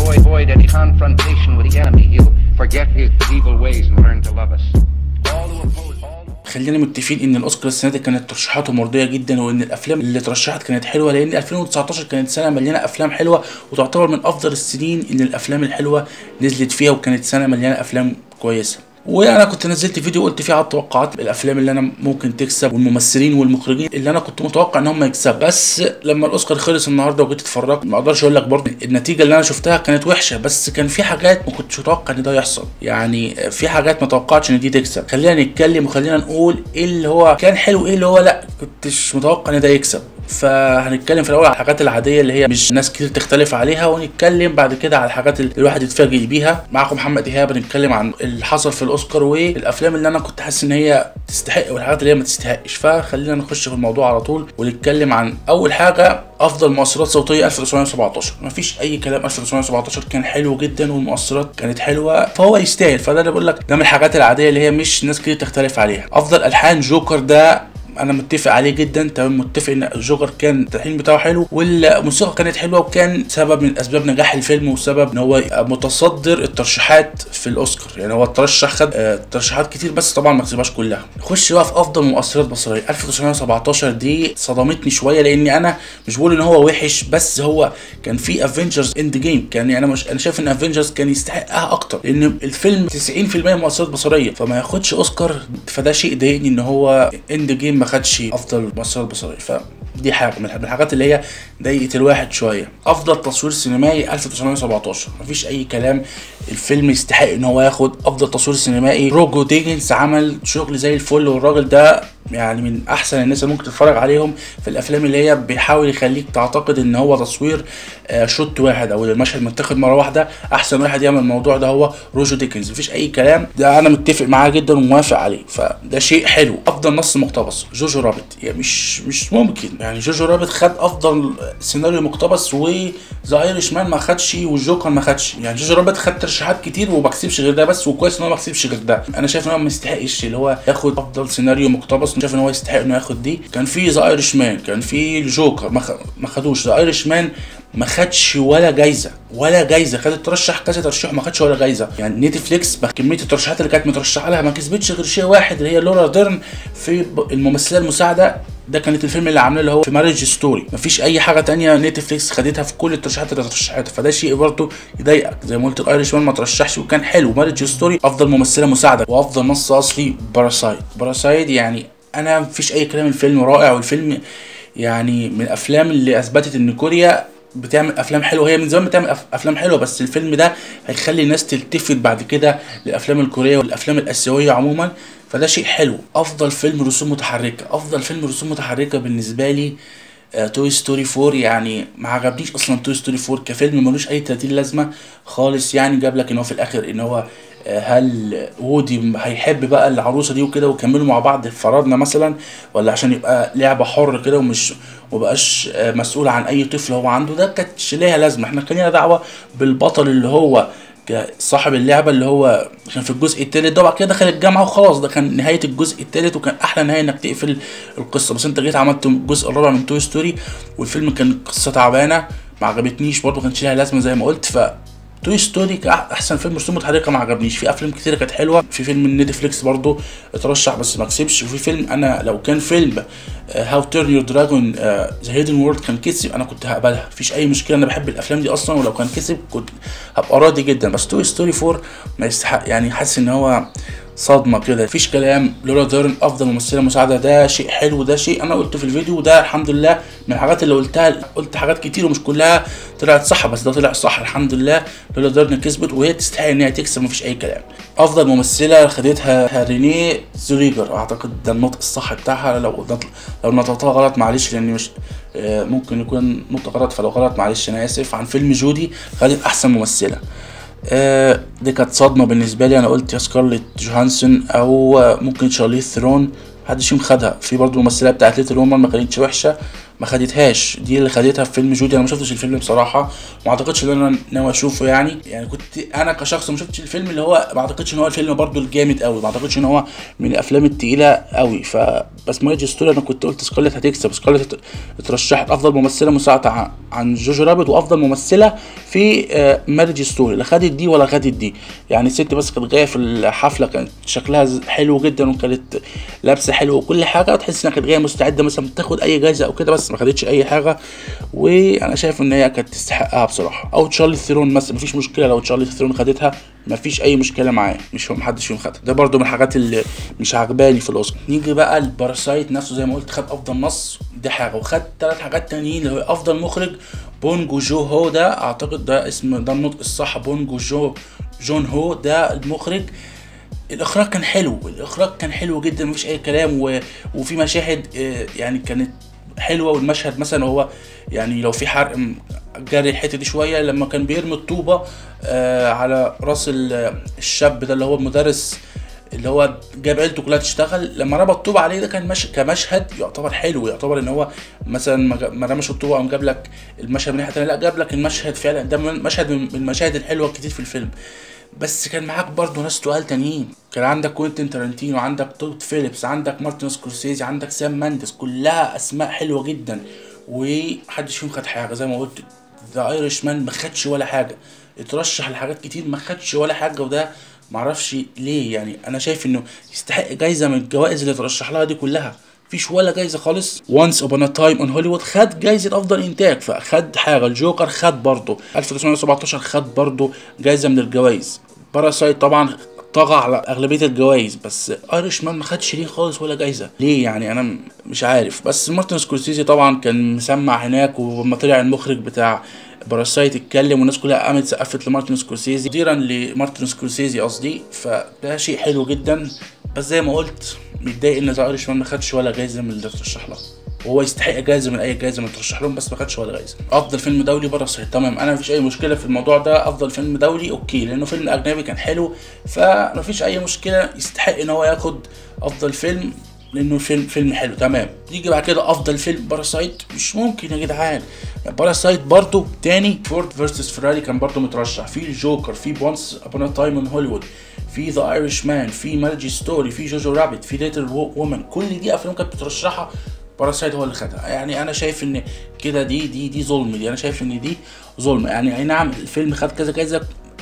boy avoid any confrontation with the enemy, he'll forget his evil ways and learn to love us. All who oppose, all who خلينا متفقين ان الاوسكار السنه دي كانت ترشيحاته مرضيه جدا وان الافلام اللي اترشحت كانت حلوه لان 2019 كانت سنه مليانه افلام حلوه وتعتبر من افضل السنين ان الافلام الحلوه نزلت فيها وكانت سنه مليانه افلام كويسه وانا كنت نزلت فيديو قلت فيه على التوقعات الافلام اللي انا ممكن تكسب والممثلين والمخرجين اللي انا كنت متوقع ان هم يكسبوا بس لما الاوسكار خلص النهارده وجيت اتفرجت ما اقدرش اقول لك برضه النتيجه اللي انا شفتها كانت وحشه بس كان في حاجات ما كنتش متوقع ان ده يحصل يعني في حاجات ما توقعتش ان دي تكسب خلينا نتكلم وخلينا نقول ايه اللي هو كان حلو ايه اللي هو لا كنتش متوقع ان ده يكسب فهنتكلم في الاول على الحاجات العاديه اللي هي مش ناس كتير تختلف عليها ونتكلم بعد كده على الحاجات اللي الواحد يتفاجئ بيها معاكم محمد ايهاب بنتكلم عن اللي حصل في الاوسكار والافلام اللي انا كنت حاسس ان هي تستحق والحاجات اللي هي ما تستحقش فخلينا نخش في الموضوع على طول ونتكلم عن اول حاجه افضل مؤثرات صوتيه 1917 مفيش اي كلام 1917 كان حلو جدا والمؤثرات كانت حلوه فهو يستاهل فده اللي بقول لك ده من الحاجات العاديه اللي هي مش ناس كتير تختلف عليها افضل الحان جوكر ده انا متفق عليه جدا تمام متفق ان الجوكر كان التلحين بتاعه حلو والموسيقى كانت حلوه وكان سبب من اسباب نجاح الفيلم وسبب ان هو يبقى متصدر الترشيحات في الاوسكار يعني هو ترشح خد آه، ترشيحات كتير بس طبعا ما كسبهاش كلها نخش بقى في افضل مؤثرات بصريه 1917 دي صدمتني شويه لاني انا مش بقول ان هو وحش بس هو كان في افنجرز اند جيم كان يعني انا مش انا شايف ان افنجرز كان يستحقها اكتر لان الفيلم 90% مؤثرات بصريه فما ياخدش اوسكار فده شيء ضايقني ان هو اند جيم ما خدش افضل مؤثرات بصريه فدي حاجه من الحاجات اللي هي ضايقت الواحد شويه افضل تصوير سينمائي 1917 مفيش اي كلام الفيلم يستحق ان هو ياخد افضل تصوير سينمائي روجو ديجنز عمل شغل زي الفل والراجل ده يعني من احسن الناس اللي ممكن تتفرج عليهم في الافلام اللي هي بيحاول يخليك تعتقد ان هو تصوير آه، شوت واحد او المشهد متاخد مره واحده احسن واحد يعمل الموضوع ده هو روجو ديكنز مفيش اي كلام ده انا متفق معاه جدا وموافق عليه فده شيء حلو افضل نص مقتبس جوجو رابت يعني مش مش ممكن يعني جوجو رابت خد افضل سيناريو مقتبس وذا ايرش مان ما خدش والجوكر ما خدش يعني جوجو رابت خد ترشيحات كتير وما كسبش غير ده بس وكويس ان هو ما كسبش غير ده انا شايف ان هو ما يستحقش اللي هو ياخد افضل سيناريو مقتبس شايف ان هو يستحق انه ياخد دي كان في ذا ايرش مان كان في الجوكر ما خ- ما خدوش ذا ايرش مان ما خدش ولا جايزه ولا جايزه خد ترشح كذا ترشيح وما خدش ولا جايزه يعني نتفليكس كميه الترشيحات اللي كانت مترشحه لها ما كسبتش غير شيء واحد اللي هي لورا ديرن في ب- الممثله المساعده ده كانت الفيلم اللي عامله اللي هو في مارج ستوري مفيش اي حاجه تانية نتفليكس خدتها في كل الترشيحات اللي ترشحتها فده شيء برضه يضايقك زي ما قلت الايرش مان ما ترشحش وكان حلو مارج ستوري افضل ممثله مساعده وافضل نص اصلي باراسايد باراسايد يعني انا مفيش اي كلام الفيلم رائع والفيلم يعني من الافلام اللي اثبتت ان كوريا بتعمل افلام حلوه هي من زمان بتعمل أف- افلام حلوه بس الفيلم ده هيخلي الناس تلتفت بعد كده للافلام الكوريه والافلام الاسيويه عموما فده شيء حلو افضل فيلم رسوم متحركه افضل فيلم رسوم متحركه بالنسبه لي توي ستوري 4 يعني ما عجبنيش اصلا توي ستوري 4 كفيلم ملوش اي 30 لازمه خالص يعني جاب لك ان هو في الاخر ان هو آه، هل وودي هيحب بقى العروسه دي وكده ويكملوا مع بعض فرضنا مثلا ولا عشان يبقى لعبه حر كده ومش ومبقاش آه، مسؤول عن اي طفل هو عنده ده كانتش ليها لازمه احنا كان لنا دعوه بالبطل اللي هو ك- صاحب اللعبه اللي هو كان في الجزء التالت ده وبعد كده دخل الجامعه وخلاص ده كان نهايه الجزء التالت وكان احلى نهايه انك تقفل القصه بس انت جيت عملت الجزء الرابع من توي ستوري والفيلم كان قصه تعبانه ما عجبتنيش برضه ما كانش ليها لازمه زي ما قلت ف توي ستوري احسن فيلم رسوم متحركه ما عجبنيش في افلام كتيره كانت حلوه في فيلم من نتفليكس برضه اترشح بس ما كسبش وفي فيلم انا لو كان فيلم هاو تيرن يور دراجون ذا هيدن وورد كان كسب انا كنت هقبلها مفيش اي مشكله انا بحب الافلام دي اصلا ولو كان كسب كنت هبقى راضي جدا بس توي ستوري 4 ما يستحق يعني حاسس ان هو صدمه كده مفيش كلام لورا ديرن افضل ممثله مساعده ده شيء حلو ده شيء انا قلته في الفيديو ده الحمد لله من الحاجات اللي قلتها قلت حاجات كتير ومش كلها طلعت صح بس ده طلع صح الحمد لله لورا ديرن كسبت وهي تستحق ان هي تكسب مفيش اي كلام افضل ممثله خدتها رينيه زوليجر اعتقد ده النطق الصح بتاعها لو لو نطقتها غلط معلش لاني مش آه، ممكن يكون نطق غلط فلو غلط معلش انا اسف عن فيلم جودي خدت احسن ممثله آه، دي كانت صدمة بالنسبة لي أنا قلت يا سكارليت جوهانسون أو آه، ممكن شارليز ثرون محدش فيهم خدها في برضه الممثلة بتاعت ليتل رومان ما كانتش وحشة ما خدتهاش دي اللي خدتها في فيلم جودي انا ما شفتش الفيلم بصراحه ما اعتقدش ان انا ناوي اشوفه يعني يعني كنت انا كشخص ما شفتش الفيلم اللي هو ما اعتقدش ان هو الفيلم برضو الجامد قوي ما اعتقدش ان هو من الافلام التقيله قوي ف بس مارج ستوري انا كنت قلت سكارلت هتكسب سكارلت اترشحت افضل ممثله مساعده عن- عن جوجو رابت وافضل ممثله في مارج ستوري لا خدت دي ولا خدت دي يعني الست بس كانت جايه في الحفله كانت شكلها ز- حلو جدا وكانت لابسه حلو وكل حاجه تحس انها كانت جايه مستعده مثلا تاخد اي جايزه او كده بس ما خدتش اي حاجه وانا شايف ان هي كانت تستحقها بصراحه او تشارلي ثيرون مثلا مفيش مشكله لو تشارلي ثيرون خدتها مفيش اي مشكله معاه مش هو محدش فيهم خدها ده برضو من الحاجات اللي مش عجباني في الاوسكار نيجي بقى الباراسايت نفسه زي ما قلت خد افضل نص دي حاجه وخد ثلاث حاجات تانيين اللي هو افضل مخرج بونجو جو هو ده اعتقد ده اسم ده النطق الصح بونجو جو جون هو ده المخرج الاخراج كان حلو الاخراج كان حلو جدا مفيش اي كلام و... وفي مشاهد آه، يعني كانت حلوه والمشهد مثلا هو يعني لو في حرق م- جري الحته دي شويه لما كان بيرمي الطوبه آه على راس ال- الشاب ده اللي هو المدرس اللي هو جاب عيلته كلها تشتغل لما رمى الطوبه عليه ده كان مش... كمشهد يعتبر حلو يعتبر ان هو مثلا ما جا- ما رمش الطوبه قام جاب لك المشهد من ناحيه تانية لا جاب لك المشهد فعلا ده من- مشهد من من المشاهد الحلوه كتير في الفيلم بس كان معاك برضه ناس تقال تانيين كان عندك كوينتين تارانتينو عندك تود فيليبس عندك مارتن سكورسيزي عندك سام ماندس كلها اسماء حلوه جدا ومحدش فيهم خد حاجه زي ما قلت ذا ايرش مان ما خدش ولا حاجه اترشح لحاجات كتير ما خدش ولا حاجه وده معرفش ليه يعني انا شايف انه يستحق جايزه من الجوائز اللي اترشح لها دي كلها مفيش ولا جايزه خالص وانس upon a تايم اون هوليوود خد جايزه افضل انتاج فخد حاجه الجوكر خد برضه 1917 خد برضه جايزه من الجوائز باراسايت طبعا طغى على اغلبيه الجوائز بس ايرش مان ما خدش ليه خالص ولا جايزه ليه يعني انا م- مش عارف بس مارتن سكورسيزي طبعا كان مسمع هناك ولما طلع المخرج بتاع باراسايت اتكلم والناس كلها قامت سقفت لمارتن سكورسيزي مديرا لمارتن سكورسيزي قصدي فده شيء حلو جدا بس زي ما قلت متضايق ان ذا ايرش مان ما خدش ولا جايزه من اللي ترشح لها وهو يستحق جايزه من اي جايزه من ترشح لهم بس ما خدش ولا جايزه افضل فيلم دولي باراسايت تمام انا مفيش اي مشكله في الموضوع ده افضل فيلم دولي اوكي لانه فيلم اجنبي كان حلو فمفيش اي مشكله يستحق ان هو ياخد افضل فيلم لانه فيلم فيلم حلو تمام يجي بعد كده افضل فيلم باراسايت مش ممكن يا جدعان باراسايت برضو تاني فورد فيرسس فيراري كان برضو مترشح في الجوكر في بونس ابون تايم ان هوليوود في ذا ايرش مان في مارجي ستوري في جوجو رابت في ليتل وومن كل دي افلام كانت مترشحه باراسايت هو اللي خدها يعني انا شايف ان كده دي دي دي ظلم دي انا شايف ان دي ظلم يعني اي نعم الفيلم خد كذا كذا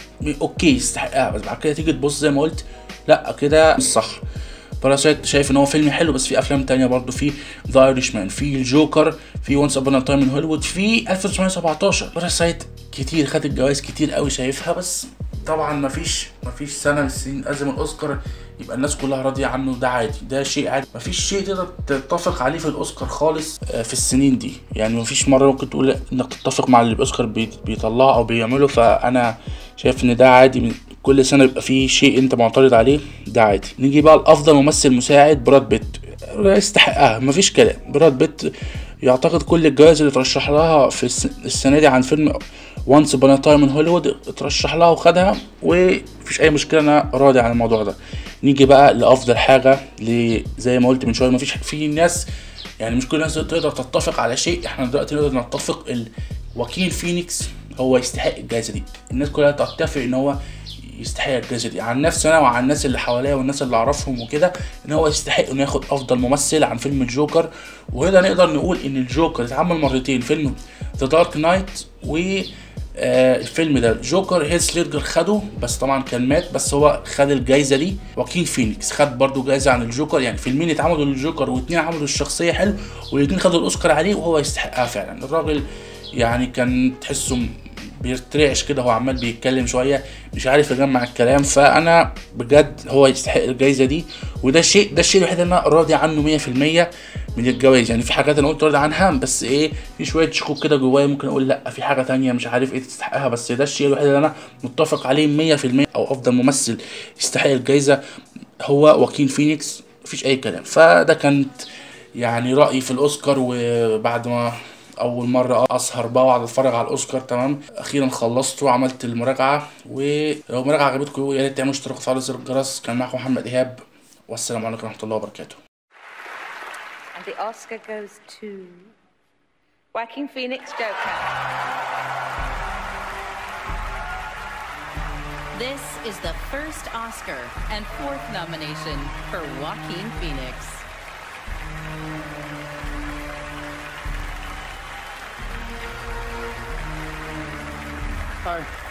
اوكي يستحقها بس بعد كده تيجي تبص زي ما قلت لا كده مش صح باراسايت شايف ان هو فيلم حلو بس في افلام تانية برضو في ذا ايرش مان في الجوكر في وانس ابون تايم ان هوليوود في 1917 باراسايت كتير خد الجوائز كتير قوي شايفها بس طبعا مفيش مفيش سنه من السنين ازم الاوسكار يبقى الناس كلها راضيه عنه ده عادي ده شيء عادي مفيش شيء تقدر تتفق عليه في الاوسكار خالص آه، في السنين دي يعني مفيش مره ممكن تقول انك تتفق مع اللي الاوسكار بي- بيطلعه او بيعمله فانا شايف ان ده عادي من كل سنه يبقى فيه شيء انت معترض عليه ده عادي نيجي بقى لافضل ممثل مساعد براد بيت يستحقها مفيش كلام براد بيت يعتقد كل الجوائز اللي ترشح لها في الس- السنه دي عن فيلم وانس upon تايم ان هوليوود اترشح لها وخدها ومفيش اي مشكله انا راضي عن الموضوع ده نيجي بقى لافضل حاجه ل- زي ما قلت من شويه مفيش في ناس يعني مش كل الناس تقدر تتفق على شيء احنا دلوقتي نقدر نتفق ال... واكين فينيكس هو يستحق الجائزه دي الناس كلها تتفق ان هو يستحق الجائزه دي عن نفسي انا وعن الناس اللي حواليا والناس اللي اعرفهم وكده ان هو يستحق انه ياخد افضل ممثل عن فيلم الجوكر وهنا نقدر نقول ان الجوكر اتعمل مرتين فيلم ذا دارك نايت و آه الفيلم ده جوكر هيث ليدجر خده بس طبعا كان مات بس هو خد الجايزه دي واكين فينيكس خد برضو جايزه عن الجوكر يعني فيلمين اتعملوا للجوكر واتنين عملوا الشخصيه حلو والاتنين خدوا الاوسكار عليه وهو يستحقها فعلا الراجل يعني كان تحسه بيرترعش كده هو عمال بيتكلم شويه مش عارف يجمع الكلام فانا بجد هو يستحق الجايزه دي وده الشيء ده الشيء الوحيد اللي انا راضي عنه 100% من الجوائز يعني في حاجات انا قلت راضي عنها بس ايه في شويه شكوك كده جوايا ممكن اقول لا في حاجه تانية مش عارف ايه تستحقها بس ده الشيء الوحيد اللي انا متفق عليه 100% او افضل ممثل يستحق الجايزه هو واكين فينيكس مفيش اي كلام فده كانت يعني رايي في الاوسكار وبعد ما اول مره اسهر بقى واقعد اتفرج على الاوسكار تمام اخيرا خلصت وعملت المراجعه ولو المراجعه عجبتكم يا ريت تعملوا اشتراك وتفعلوا زر الجرس كان معكم محمد ايهاب والسلام عليكم ورحمه الله وبركاته And the Oscar goes to Joaquin Phoenix Joker. This is the first Oscar and fourth nomination for Joaquin Phoenix. Hi.